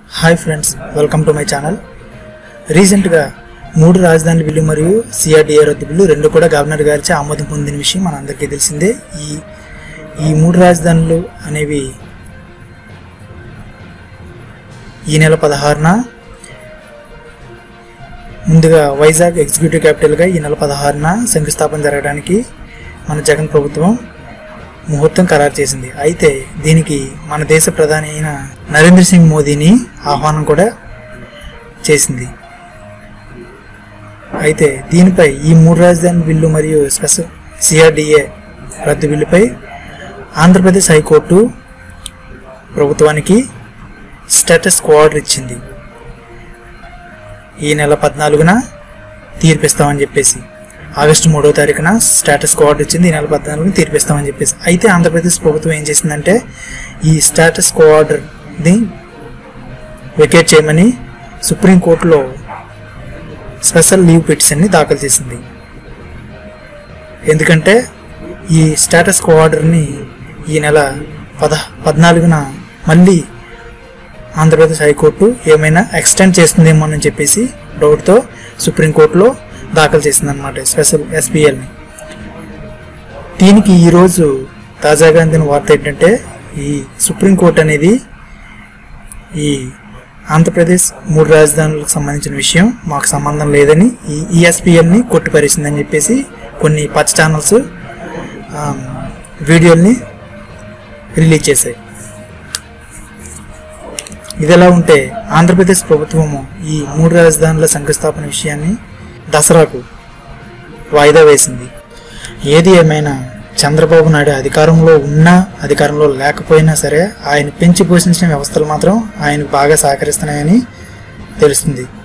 hi friends welcome to my channel రీసెంట్గా మూడు రాజధానుల బిల్లు మరియు సిఆర్డీఏ రద్దు బిల్లు రెండు కూడా గవర్నర్ గారిచే ఆమోదం పొందిన విషయం మనందరికీ తెలిసిందే ఈ ఈ మూడు రాజధానులు అనేవి ఈ నెల పదహారున ముందుగా వైజాగ్ ఎగ్జిక్యూటివ్ క్యాపిటల్గా ఈ నెల పదహారున శంకుస్థాపన జరగడానికి మన జగన్ ప్రభుత్వం ముహూర్తం ఖరారు చేసింది అయితే దీనికి మన దేశ ప్రధాని అయిన నరేంద్ర సింగ్ మోదీని ఆహ్వానం కూడా చేసింది అయితే దీనిపై ఈ మూడు రాజధాని బిల్లు మరియు స్పెషల్ సిఆర్డిఏ రద్దు బిల్లుపై ఆంధ్రప్రదేశ్ హైకోర్టు ప్రభుత్వానికి స్టేటస్ ఆర్డర్ ఇచ్చింది ఈ నెల పద్నాలుగున తీర్పిస్తామని చెప్పేసి ఆగస్టు మూడో తారీఖున స్టేటస్ ఆర్డర్ ఇచ్చింది ఈ నెల పద్నాలుగున తీర్పిస్తామని చెప్పేసి అయితే ఆంధ్రప్రదేశ్ ప్రభుత్వం ఏం చేసిందంటే ఈ స్టేటస్ ఆర్డర్ని వెకేట్ చేయమని సుప్రీంకోర్టులో స్పెషల్ లీవ్ పిటిషన్ని దాఖలు చేసింది ఎందుకంటే ఈ స్టేటస్ ఆర్డర్ని ఈ నెల పద పద్నాలుగున మళ్ళీ ఆంధ్రప్రదేశ్ హైకోర్టు ఏమైనా ఎక్స్టెండ్ చేస్తుందేమో అని చెప్పేసి డౌట్తో సుప్రీంకోర్టులో దాఖలు చేసిందనమాట స్పెషల్ ఎస్పీఎల్ని దీనికి ఈరోజు తాజాగా అందిన వార్త ఏంటంటే ఈ సుప్రీంకోర్టు అనేది ఈ ఆంధ్రప్రదేశ్ మూడు రాజధానులకు సంబంధించిన విషయం మాకు సంబంధం లేదని ఈ ఈఎస్పిఎల్ని కొట్టిపరిచిందని చెప్పేసి కొన్ని పచ్చ ఛానల్స్ వీడియోల్ని రిలీజ్ చేశాయి ఇదిలా ఉంటే ఆంధ్రప్రదేశ్ ప్రభుత్వము ఈ మూడు రాజధానుల శంకుస్థాపన విషయాన్ని దసరాకు వాయిదా వేసింది ఏది ఏమైనా చంద్రబాబు నాయుడు అధికారంలో ఉన్నా అధికారంలో లేకపోయినా సరే ఆయన పెంచి పోషించిన వ్యవస్థలు మాత్రం ఆయనకు బాగా సహకరిస్తున్నాయని తెలుస్తుంది